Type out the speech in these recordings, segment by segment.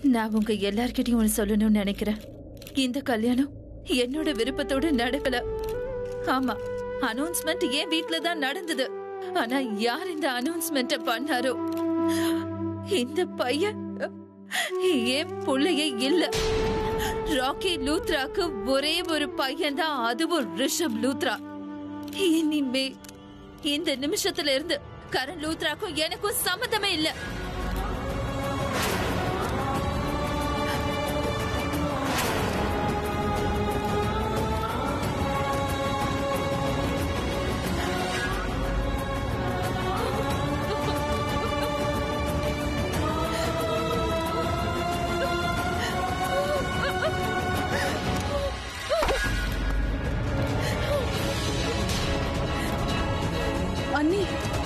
நான் உங்க எல்லார்கிட்டயும் ஒன்று சொல்லணும்னு நினைக்கிறேன் இந்த கல்யாணம் என்னோட விருப்பத்தோட நடக்கல ஆமா அனௌன்ஸ்மெண்ட் என் வீட்ல தான் நடந்தது ஆனா யார் இந்த அனௌன்ஸ்மெண்ட்ட பண்ணாரோ இந்த பையன் என் புள்ளையே இல்ல ராக்கி லூத்ராக்கு ஒரே ஒரு பையன் தான் அதுவும் ரிஷப் லூத்ரா இனிமே இந்த நிமிஷத்துல இருந்து கரண் லூத்ராக்கும் எனக்கும் சம்மந்தமே இல்ல அண்ணி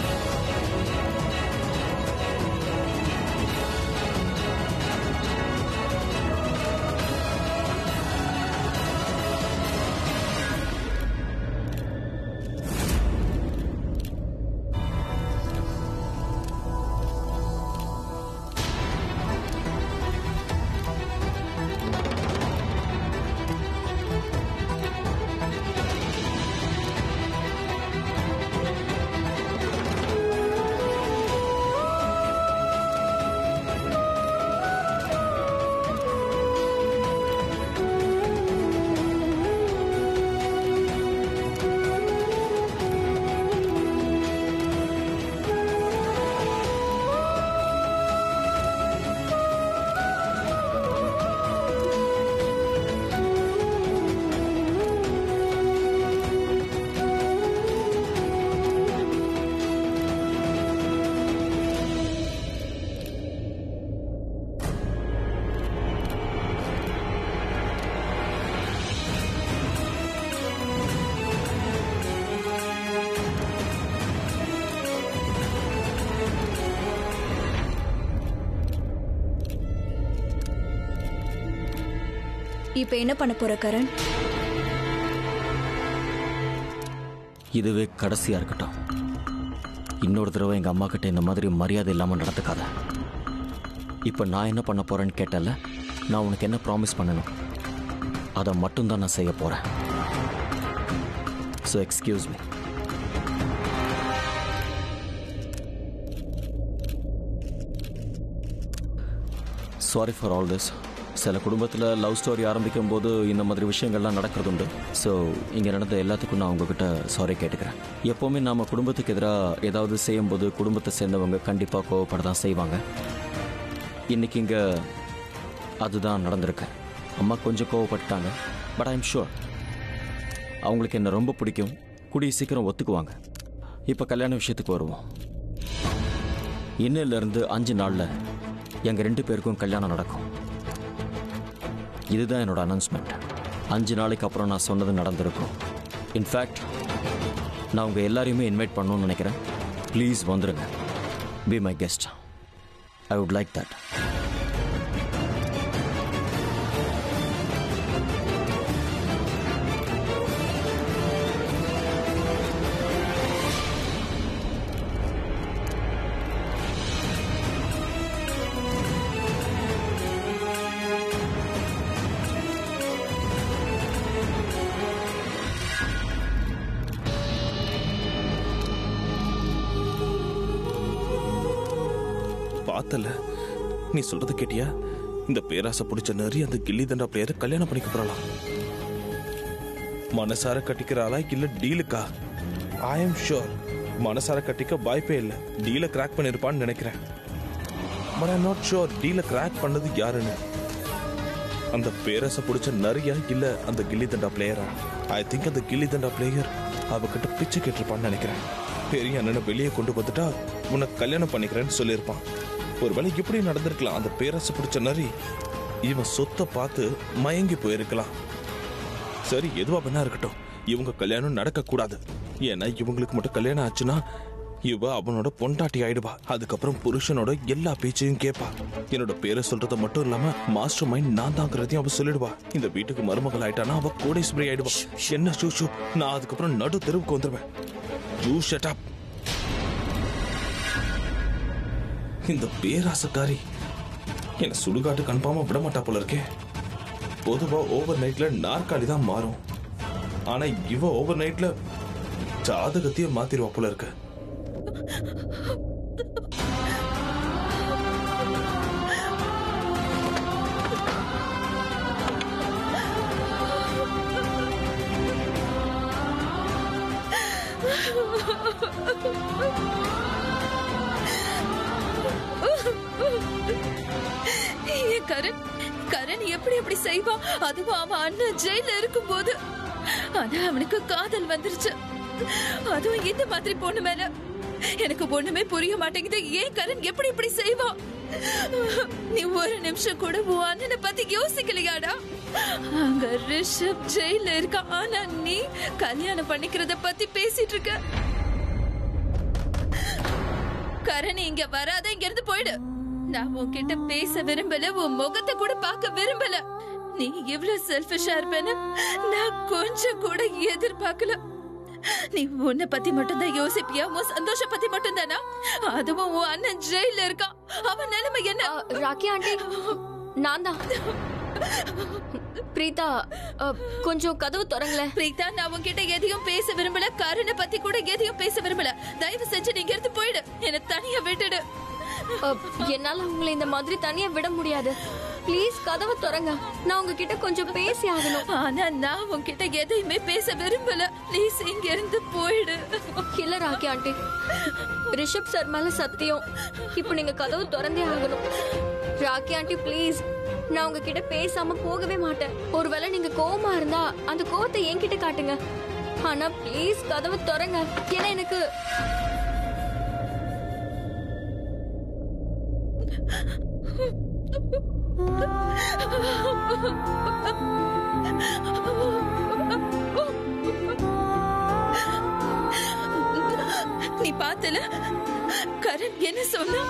இப்ப என்ன பண்ண போற கரண் இதுவே கடைசியா இருக்கட்டும் இன்னொரு தடவை எங்க அம்மா கிட்ட இந்த மாதிரி மரியாதை இல்லாம நடந்துக்காத இப்ப நான் என்ன பண்ண போறேன்னு கேட்டல நான் உனக்கு என்ன ப்ராமிஸ் பண்ணணும் அதை மட்டும்தான் நான் செய்ய போறேன் so excuse me sorry for all this சில குடும்பத்தில் லவ் ஸ்டோரி ஆரம்பிக்கும் போது இந்த மாதிரி விஷயங்கள்லாம் நடக்கிறது உண்டு ஸோ இங்கே நடந்த எல்லாத்துக்கும் நான் உங்ககிட்ட சாரி கேட்டுக்கிறேன் எப்போவுமே நம்ம குடும்பத்துக்கு எதிராக ஏதாவது செய்யும்போது குடும்பத்தை சேர்ந்தவங்க கண்டிப்பாக கோவப்பட தான் செய்வாங்க இன்னைக்கு இங்கே அதுதான் நடந்திருக்கு அம்மா கொஞ்சம் கோவப்பட்டாங்க பட் ஐம் ஷுர் அவங்களுக்கு என்ன ரொம்ப பிடிக்கும் கூடிய சீக்கிரம் ஒத்துக்குவாங்க இப்போ கல்யாண விஷயத்துக்கு வருவோம் இன்னிலிருந்து அஞ்சு நாளில் எங்கள் ரெண்டு பேருக்கும் கல்யாணம் நடக்கும் இதுதான் என்னோட அனௌன்ஸ்மெண்ட் அஞ்சு நாளைக்கு அப்புறம் நான் சொன்னது நடந்திருக்கும் இன்ஃபேக்ட் நான் உங்கள் எல்லாரையுமே இன்வைட் பண்ணணும்னு நினைக்கிறேன் ப்ளீஸ் வந்துருங்க be my guest I would like that பார்த்தல நீ சொல்றது கேட்டியா இந்த பேராசை பிடிச்ச நரி அந்த கில்லி தண்டா பிளேயரை கல்யாணம் பண்ணிக்க போறாளாம் மனசார கட்டிக்கிற ஆளா இல்ல டீலுக்கா ஐ எம் ஷுர் மனசார கட்டிக்க வாய்ப்பே இல்ல டீல கிராக் பண்ணிருப்பான்னு நினைக்கிறேன் பட் ஐ நாட் ஷுர் டீல கிராக் பண்ணது யாருன்னு அந்த பேரச பிடிச்ச நரியா இல்ல அந்த கில்லி தண்டா பிளேயரா ஐ திங்க் அந்த கில்லி தண்டா பிளேயர் அவகிட்ட பிச்சை கேட்டிருப்பான்னு நினைக்கிறேன் பெரிய அண்ணனை வெளியே கொண்டு வந்துட்டா உன்னை கல்யாணம் பண்ணிக்கிறேன்னு சொல்லியிருப்பான் ஒருவேளை இப்படி நடந்திருக்கலாம் அந்த பேரசு பிடிச்ச நரி இவன் சொத்தை பார்த்து மயங்கி போயிருக்கலாம் சரி எதுவா வேணா இருக்கட்டும் இவங்க கல்யாணம் நடக்க கூடாது ஏன்னா இவங்களுக்கு மட்டும் கல்யாணம் ஆச்சுன்னா இவ அவனோட பொண்டாட்டி ஆயிடுவா அதுக்கப்புறம் புருஷனோட எல்லா பேச்சையும் கேட்பா என்னோட பேரை சொல்றது மட்டும் இல்லாம மாஸ்டர் மைண்ட் நான் தாங்கிறதையும் அவ சொல்லிடுவா இந்த வீட்டுக்கு மருமகள் ஆயிட்டானா அவ கோடீஸ்வரி ஆயிடுவா என்ன ஷூ ஷூ நான் அதுக்கப்புறம் நடு தெருவுக்கு வந்துருவேன் யூ ஷட் அப் இந்த பேராசக்காரி என்ன சுடுகாட்டு கன்ஃபார்மா விட மாட்டா போல இருக்கே பொதுவா ஓவர் நைட்ல நாற்காலி தான் மாறும் ஆனா இவ ஓவர் நைட்ல ஜாதகத்தையே மாத்திருவா போல இருக்கு ஏன் கரண் கரண் எப்படி எப்படி செய்வான் அதுவும் அவன் அண்ணன் ஜெயில இருக்கும்போது ஆனா அவனுக்கு காதல் வந்துருச்சு அதுவும் இந்த மாதிரி பொண்ணு மேல எனக்கு ஒண்ணுமே புரிய மாட்டேங்குது ஏன் கரண் எப்படி இப்படி செய்வான் நீ ஒரு நிமிஷம் கூட உன் அண்ணனை பத்தி யோசிக்கலையாடா அங்க ரிஷப் ஜெயில இருக்கான் ஆனா நீ கல்யாணம் பண்ணிக்கிறத பத்தி பேசிட்டு இருக்க கரண் இங்க வராத இங்க இருந்து போயிடு நான் உன்கிட்ட பேச விரும்பல உன் முகத்தை கூட பார்க்க விரும்பல நீ இவ்வளவு செல்ஃபிஷா இருப்பேன்னு நான் கொஞ்சம் கூட எதிர்பார்க்கல நீ உன்னை பத்தி மட்டும்தான் யோசிப்பியா உன் சந்தோஷ பத்தி மட்டும்தானா அதுவும் உன் அண்ணன் ஜெயில இருக்கான் அவன் நிலைமை என்ன அ, ராக்கி ஆண்டி நான் தான் பிரீதா அ, கொஞ்சம் கதவு திறங்களேன் பிரீதா நான் உன்கிட்ட எதையும் பேச விரும்பல கருணை பத்தி கூட எதையும் பேச விரும்பல தயவு செஞ்சு நீங்க இருந்து போயிடு என்ன தனியா விட்டுடு அ, என்னால உங்களை இந்த மாதிரி தனியா விட முடியாது ப்ளீஸ் கதவை திறங்க நான் உங்ககிட்ட கொஞ்சம் பேசி ஆகணும் ஆனா நான் உன்கிட்ட எதையுமே பேச விரும்பல ப்ளீஸ் இங்க இருந்து போயிடு இல்ல ராக்கி ஆண்டி ரிஷப் சார் மேல சத்தியம் இப்போ நீங்க கதவு திறந்தே ஆகணும் ராக்கி ஆண்டி ப்ளீஸ் நான் உங்ககிட்ட பேசாம போகவே மாட்டேன் ஒருவேளை நீங்க கோவமா இருந்தா அந்த கோவத்தை என்கிட்ட காட்டுங்க ஆனா ப்ளீஸ் கதவை திறங்க ஏன்னா எனக்கு நீ பார்த்தல கரண் என்ன சொன்னா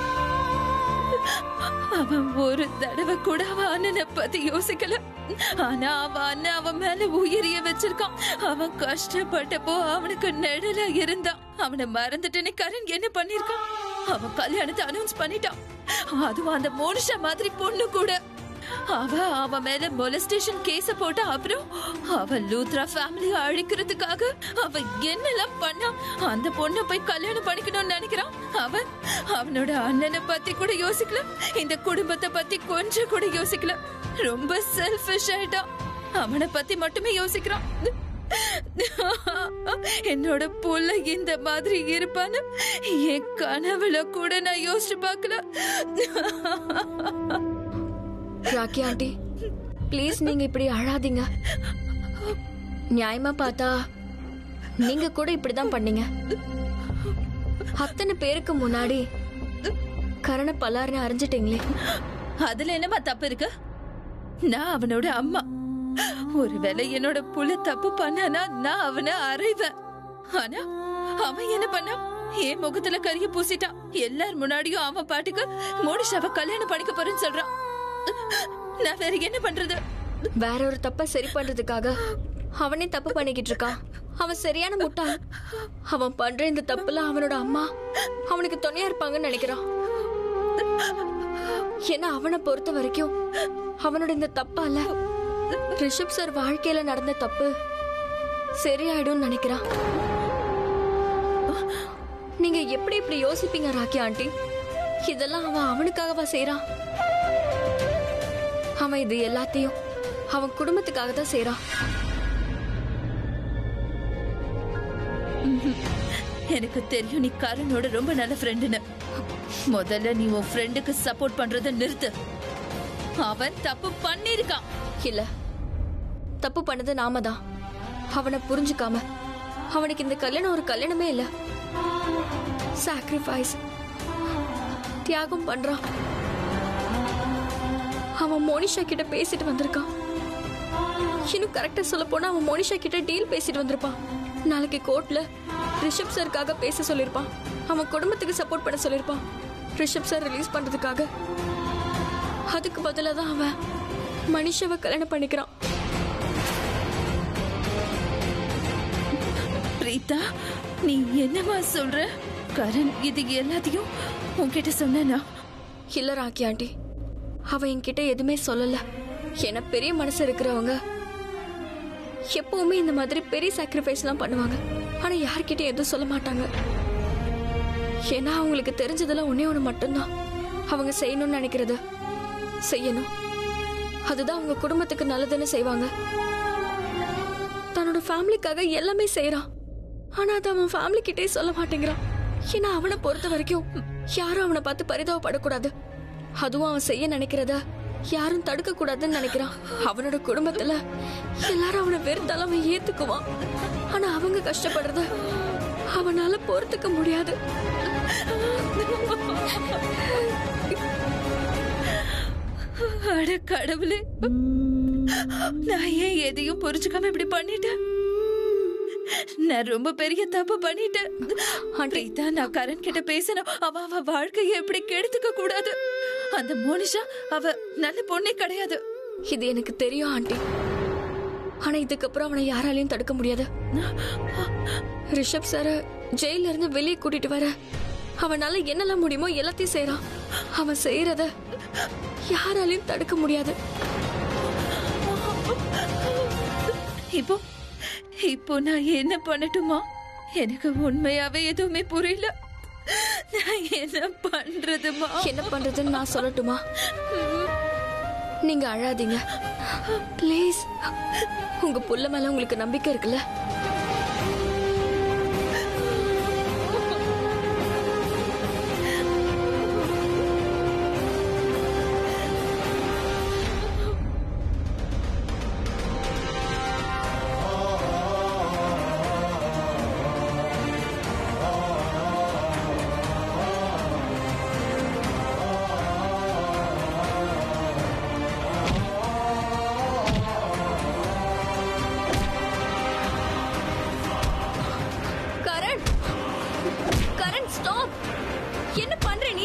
அவன் ஒரு தடவை கூட அவன் அண்ணனை பத்தி யோசிக்கல ஆனா அவன் அண்ணன் அவன் மேல உயிரிய வச்சிருக்கான் அவன் கஷ்டப்பட்டப்போ அவனுக்கு நிழலா இருந்தான் அவனை மறந்துட்டுன்னு கரண் என்ன பண்ணிருக்கான் அவன் கல்யாணத்தை அனௌன்ஸ் பண்ணிட்டான் அதுவும் அந்த மோனிஷா மாதிரி பொண்ணு கூட அவ அவன் மேல மொலஸ்டேஷன் கேஸ போட்டா அப்புறம் அவ லூத்ரா ஃபேமிலிய அழிக்கிறதுக்காக அவ என்னெல்லாம் பண்ணா அந்த பொண்ணை போய் கல்யாணம் பண்ணிக்கணும்னு நினைக்கிறான் அவன் அவனோட அண்ணனை பத்தி கூட யோசிக்கல இந்த குடும்பத்தை பத்தி கொஞ்சம் கூட யோசிக்கல ரொம்ப செல்ஃபிஷ் ஆயிட்டான் அவனை பத்தி மட்டுமே யோசிக்கிறான் என்னோட புள்ள இந்த மாதிரி இருப்பான்னு என் கனவுல கூட நான் யோசிச்சு பார்க்கல ராக்கி ஆண்டி ப்ளீஸ் நீங்க இப்படி அழாதீங்க நியாயமா பார்த்தா நீங்க கூட இப்படிதான் பண்ணீங்க அத்தனை பேருக்கு முன்னாடி கரண பலாருன்னு அறிஞ்சிட்டீங்களே அதுல என்னமா தப்பு இருக்கு நான் அவனோட அம்மா ஒருவேளை என்னோட புள்ள தப்பு பண்ணானா நான் அவனை அறைவேன் ஆனா அவன் என்ன பண்ணா என் முகத்துல கரிய பூசிட்டான் எல்லார் முன்னாடியும் அவன் பாட்டுக்கு மோனிஷாவை கல்யாணம் பண்ணிக்க போறேன்னு சொல்றான் நான் வேற என்ன பண்றது வேற ஒரு தப்ப சரி பண்றதுக்காக அவனே தப்பு பண்ணிக்கிட்டு இருக்கான் அவன் சரியான முட்டாள் அவன் பண்ற இந்த தப்புல அவனோட அம்மா அவனுக்கு துணையா இருப்பாங்கன்னு நினைக்கிறான் ஏன்னா அவனை பொறுத்த வரைக்கும் அவனோட இந்த தப்பால ரிஷப் சார் வாழ்க்கையில நடந்த தப்பு சரியாயிடும்னு நினைக்கிறான் நீங்க எப்படி இப்படி யோசிப்பீங்க ராக்கி ஆண்டி இதெல்லாம் அவன் அவனுக்காகவா செய்றான் அவன் இது எல்லாத்தையும் அவன் குடும்பத்துக்காக தான் செய்றான் எனக்கு தெரியும் நீ கரனோட ரொம்ப நல்ல ஃப்ரெண்டுன்னு முதல்ல நீ உன் ஃப்ரெண்டுக்கு சப்போர்ட் பண்றத நிறுத்து அவன் தப்பு பண்ணிருக்கான் இல்ல தப்பு பண்ணது நாம தான் அவனை புரிஞ்சுக்காம அவனுக்கு இந்த கல்யாணம் ஒரு கல்யாணமே இல்ல சாக்ரிஃபைஸ் தியாகம் பண்றான் அவன் மோனிஷா கிட்ட பேசிட்டு வந்திருக்கான் இன்னும் கரெக்டா சொல்ல போனா அவன் மோனிஷா கிட்ட டீல் பேசிட்டு வந்திருப்பான் நாளைக்கு கோர்ட்ல ரிஷப் சாருக்காக பேச சொல்லியிருப்பான் அவன் குடும்பத்துக்கு சப்போர்ட் பண்ண சொல்லியிருப்பான் ரிஷப் சார் ரிலீஸ் பண்றதுக்காக அதுக்கு பதிலா தான் அவன் மனுஷாவை கல்யாணம் பண்ணிக்கிறான் பிரீதா நீ என்னமா சொல்ற கரண் இது எல்லாத்தையும் உன்கிட்ட சொன்னா இல்ல ராக்கி ஆண்டி அவ என்கிட்ட எதுவுமே சொல்லல ஏன்னா பெரிய மனசு இருக்கிறவங்க எப்பவுமே இந்த மாதிரி பெரிய சாக்ரிஃபைஸ் எல்லாம் பண்ணுவாங்க ஆனா யார்கிட்டயும் எதுவும் சொல்ல மாட்டாங்க ஏன்னா அவங்களுக்கு தெரிஞ்சதெல்லாம் ஒண்ணே ஒண்ணு மட்டும்தான் அவங்க செய்யணும்னு நினைக்கிறது செய்யணும் அதுதான் அவங்க குடும்பத்துக்கு நல்லதுன்னு செய்வாங்க தன்னோட ஃபேமிலிக்காக எல்லாமே செய்யறான் ஆனா அது அவன் ஃபேமிலி கிட்டே சொல்ல மாட்டேங்கிறான் ஏன்னா அவனை பொறுத்த வரைக்கும் யாரும் அவனை பார்த்து பரிதாபப்படக்கூடாது அதுவும் அவன் செய்ய நினைக்கிறத யாரும் தடுக்க கூடாதுன்னு நினைக்கிறான் அவனோட குடும்பத்துல எல்லாரும் அவனை வெறுத்தாலும் அவன் ஏத்துக்குவான் ஆனா அவங்க கஷ்டப்படுறத அவனால பொறுத்துக்க முடியாது அட கடவுளே நான் ஏன் எதையும் புரிஞ்சுக்காம இப்படி பண்ணிட்டேன் நான் ரொம்ப பெரிய தப்பு பண்ணிட்டேன் பிரீதா நான் கரண் கிட்ட பேசணும் அவ அவ வாழ்க்கையை எப்படி கெடுத்துக்க கூடாது அந்த மோனிஷா அவ நல்ல பொண்ணே கிடையாது இது எனக்கு தெரியும் ஆண்டி ஆனா இதுக்கப்புறம் அவனை யாராலையும் தடுக்க முடியாது ரிஷப் சார ஜெயில இருந்து வெளியே கூட்டிட்டு வர அவனால என்னெல்லாம் முடியுமோ எல்லாத்தையும் செய்யறான் அவன் செய்யறத யாராலையும் தடுக்க முடியாது இப்போ இப்போ நான் என்ன பண்ணட்டுமா எனக்கு உண்மையாவே எதுவுமே புரியல நான் என்ன பண்றதுமா என்ன பண்றதுன்னு நான் சொல்லட்டுமா நீங்க அழாதீங்க ப்ளீஸ் உங்க புள்ள மேல உங்களுக்கு நம்பிக்கை இருக்குல்ல கரண் கரண் ஸ்டாப் என்ன பண்ற நீ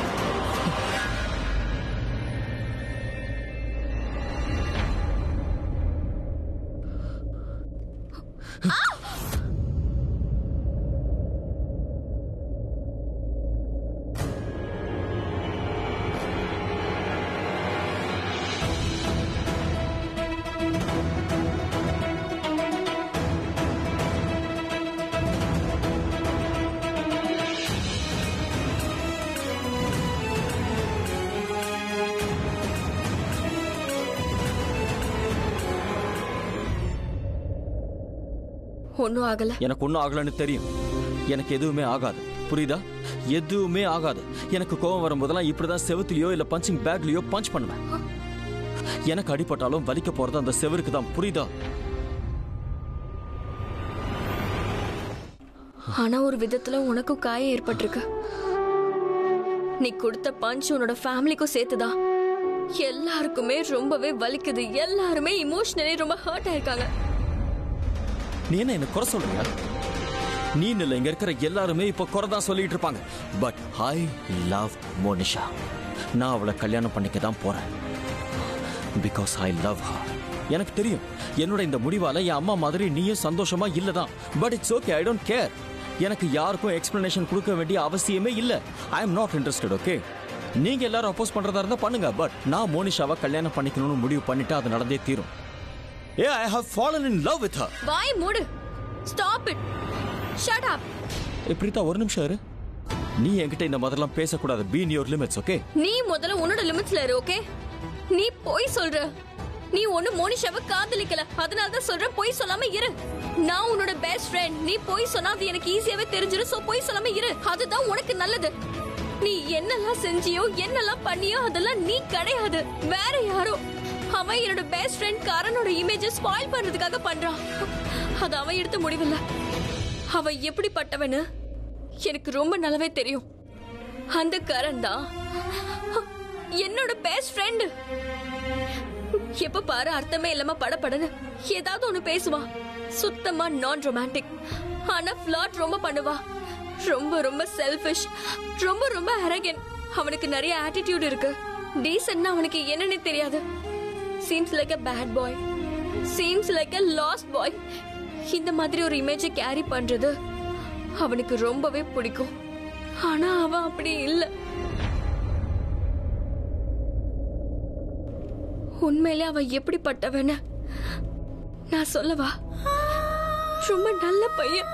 ஒன்னும் ஆகல எனக்கு ஒன்றும் ஆகலைன்னு தெரியும் எனக்கு எதுவுமே ஆகாது புரியுதா எதுவுமே ஆகாது எனக்கு கோவம் வரும்போதெல்லாம் இப்படிதான் செவுத்துலயோ இல்ல பஞ்சிங் பேக்லயோ பஞ்ச் பண்ணுவேன் எனக்கு அடிபட்டாலும் வலிக்க போறது அந்த செவருக்கு தான் புரியுதா ஆனா ஒரு விதத்துல உனக்கும் காயம் ஏற்பட்டிருக்கு நீ கொடுத்த பஞ்ச் உன்னோட ஃபேமிலிக்கும் சேர்த்துதான் எல்லாருக்குமே ரொம்பவே வலிக்குது எல்லாருமே இமோஷனலி ரொம்ப ஹர்ட் ஆயிருக்காங்க நீ என்ன என்ன குறை சொல்றியா நீ இல்ல இங்க இருக்கிற எல்லாருமே இப்ப குறை தான் சொல்லிட்டு இருப்பாங்க பட் ஐ லவ் மோனிஷா நான் அவளை கல்யாணம் பண்ணிக்க தான் போறேன் பிகாஸ் ஐ லவ் her எனக்கு தெரியும் என்னோட இந்த முடிவால என் அம்மா மாதிரி நீயும் சந்தோஷமா இல்லதான் but it's okay I don't care எனக்கு யாருக்கும் எக்ஸ்பிளனேஷன் கொடுக்க வேண்டிய அவசியமே இல்ல I am not interested okay நீங்க எல்லாரும் அப்போஸ் பண்றதா இருந்தா பண்ணுங்க பட் நான் மோனிஷாவை கல்யாணம் பண்ணிக்கணும்னு முடிவு பண்ணிட்டு அது நடந்தே தீரும் ஏ I have fallen in love with her வாய் மூடு ஸ்டாப் இட் ஷட் அப் ஏய் பிரீதா ஒரு நிமிஷம் இரு நீ என்கிட்ட இந்த மாதிரிலாம் பேசக்கூடாது பீன் யோர் லிமிட்ஸ் ஓகே நீ முதல்ல உன்னோட லிமிட்ஸ்ல இரு ஓகே நீ போய் சொல்ற நீ ஒண்ணு மோனிஷாவை காதலிக்கல அதனால தான் சொல்ற போய் சொல்லாம இரு நான் உன்னோட பெஸ்ட் ஃப்ரெண்ட் நீ போய் சொன்னா அது எனக்கு ஈஸியாவே தெரிஞ்சிடும் சோ போய் சொல்லாம இரு அதுதான் உனக்கு நல்லது நீ என்னெல்லாம் செஞ்சியோ என்னெல்லாம் பண்ணியோ அதெல்லாம் நீ கிடையாது வேற யாரோ அவன் என்னோட பெஸ்ட் ஃப்ரெண்ட் கரனோட இமேஜை ஸ்பாயில் பண்றதுக்காக பண்றான் அது அவன் எடுத்த முடிவில்ல அவன் எப்படிப்பட்டவனு எனக்கு ரொம்ப நல்லாவே தெரியும் அந்த கரண் தான் என்னோட பெஸ்ட் ஃப்ரெண்ட் எப்ப பாரு அர்த்தமே இல்லாம படபடன்னு ஏதாவது ஒண்ணு பேசுவா சுத்தமா நான் ரொமான்டிக் ஆனா ஃபிளாட் ரொம்ப பண்ணுவா ரொம்ப ரொம்ப செல்ஃபிஷ் ரொம்ப ரொம்ப அரகன் அவனுக்கு நிறைய ஆட்டிடியூட் இருக்கு டீசன்ட்னா அவனுக்கு என்னன்னே தெரியாது seems like a bad boy seems like a lost boy இந்த மாதிரி ஒரு இமேஜை கேரி பண்றது அவனுக்கு ரொம்பவே பிடிக்கும் ஆனா அவன் அப்படி இல்லை உண்மையிலே அவ எப்படிப்பட்டவன்னு நான் சொல்லவா ரொம்ப நல்ல பையன்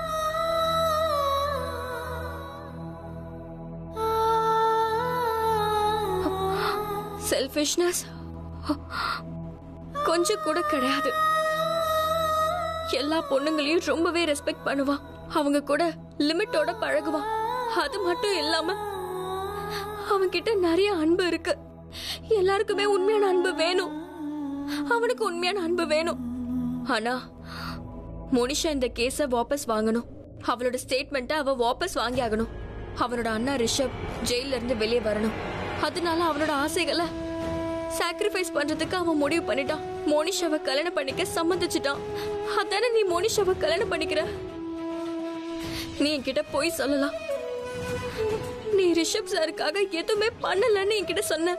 செல்ஃபிஷ்னஸ் கொஞ்சம் கூட கிடையாது எல்லா பொண்ணுங்களையும் ரொம்பவே ரெஸ்பெக்ட் பண்ணுவான் அவங்க கூட லிமிட்டோட பழகுவான் அது மட்டும் இல்லாம அவன்கிட்ட நிறைய அன்பு இருக்கு எல்லாருக்குமே உண்மையான அன்பு வேணும் அவனுக்கு உண்மையான அன்பு வேணும் ஆனா மோனிஷா இந்த கேஸ வாபஸ் வாங்கணும் அவளோட ஸ்டேட்மெண்ட்டை அவ வாபஸ் வாங்கி ஆகணும் அவனோட அண்ணா ரிஷப் ஜெயில இருந்து வெளியே வரணும் அதனால அவனோட ஆசைகளை சாக்ரிஃபைஸ் பண்றதுக்கு அவன் முடிவு பண்ணிட்டான் மோனிஷாவை கல்யாணம் பண்ணிக்க சம்மதிச்சிட்டான் அதானே நீ மோனிஷாவை கல்யாணம் பண்ணிக்கிற நீ என்கிட்ட போய் சொல்லலாம் நீ ரிஷப் சாருக்காக எதுவுமே பண்ணலன்னு என்கிட்ட சொன்ன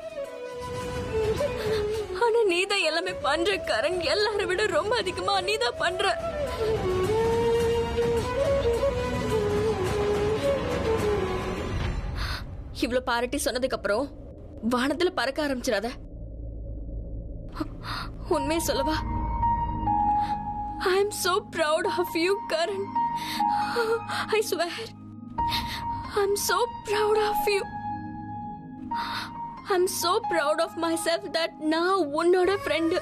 ஆனா நீ தான் எல்லாமே பண்ற கரண் எல்லாரை விட ரொம்ப அதிகமா நீ தான் பண்ற இவ்ளோ பாராட்டி சொன்னதுக்கு அப்புறம் வானத்துல பறக்க ஆரம்பிச்சிடாத உண்மையை சொல்லவா I am so proud of you Karan I swear I'm so proud of you. I'm so proud of myself that நான் உன்னோட friend.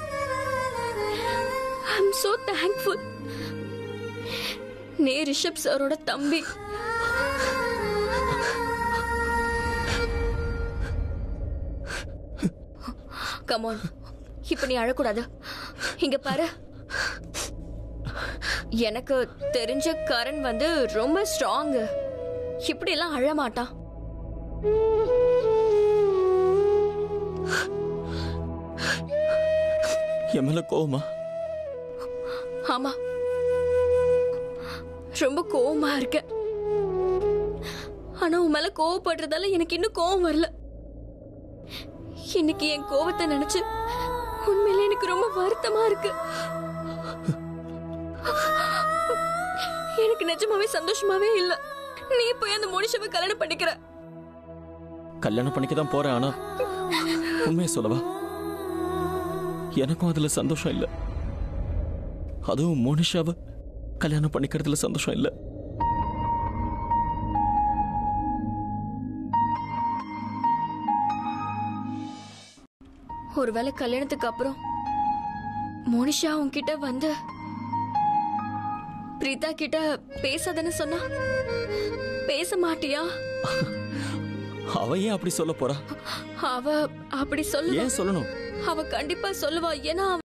I'm so thankful. நீ ரிஷப் சாரோட தம்பி கமான் இப்ப நீ அழக்கூடாது இங்க பாரு எனக்கு தெரிஞ்ச கரண் வந்து ரொம்ப ஸ்ட்ராங் இப்படி எல்லாம் அழ மாட்டான் என் மேல கோவமா ஆமா ரொம்ப கோவமா இருக்க ஆனா உன் மேல கோவப்படுறதால எனக்கு இன்னும் கோவம் வரல இன்னைக்கு என் கோவத்தை நினைச்சு உண்மையில எனக்கு ரொம்ப வருத்தமா இருக்கு எனக்கு நிஜமாவே சந்தோஷமாவே இல்ல நீ போய் அந்த மனுஷவை கல்யாணம் பண்ணிக்கிற கல்யாணம் பண்ணிக்க தான் போறேன் ஆனா உண்மையை சொல்லவா எனக்கும் அதுல சந்தோஷம் இல்ல அதுவும் மோனிஷாவை கல்யாணம் பண்ணிக்கிறதுல சந்தோஷம் இல்ல ஒருவேளை கல்யாணத்துக்கு அப்புறம் மோனிஷா உன்கிட்ட வந்து பிரீதா கிட்ட பேசாதன்னு சொன்னா பேச மாட்டியா அவ ஏன் அப்படி சொல்ல போறா அவ அப்படி சொல்லுவா ஏன் சொல்லணும் அவ கண்டிப்பா சொல்லுவா ஏன்னா